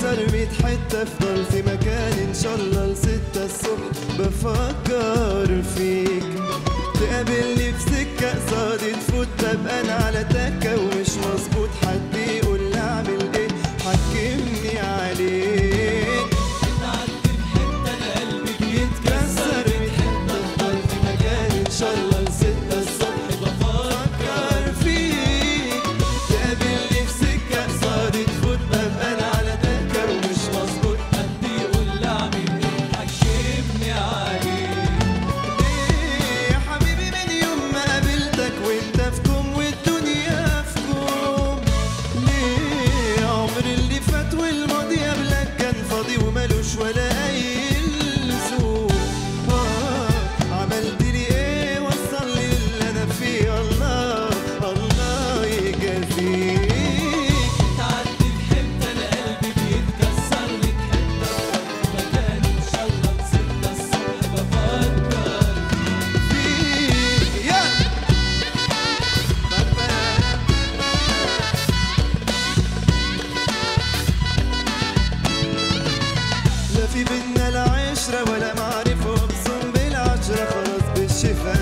تتكسر ميت حتة افضل في مكان ان شاء الله لستة الصبح بفكر فيك تقابلني في سكة قصادي تفوت ببقى انا على تكة ومش مظبوط حد يقول لي اعمل ايه حكمني عليك يتكسر ميت حتة افضل في مكان ان شاء الله لستة الصبح بفكر فيك تقابلني في سكة قصادي تفوت ببقى انا على تكة ومش مظبوط حد يقول لي اعمل ايه حكمني عليك ليه يا حبيبي من يوم ما قابلتك وانت في كوم والدنيا في كوم ليه عمر اللي فات والماضي قبلك كان فاضي ومالوش ولا اي لزوم آه عملت لي ايه وصل لي اللي انا فيه الله الله يجازيك تعدي بحتة انا قلبي بيتكسر لك حتة مكان ان شاء الله بستة الصبح بفكر فيك يا لا في بينا لا عشرة ولا معرفة أقسم بالعشرة خلاص بالشفا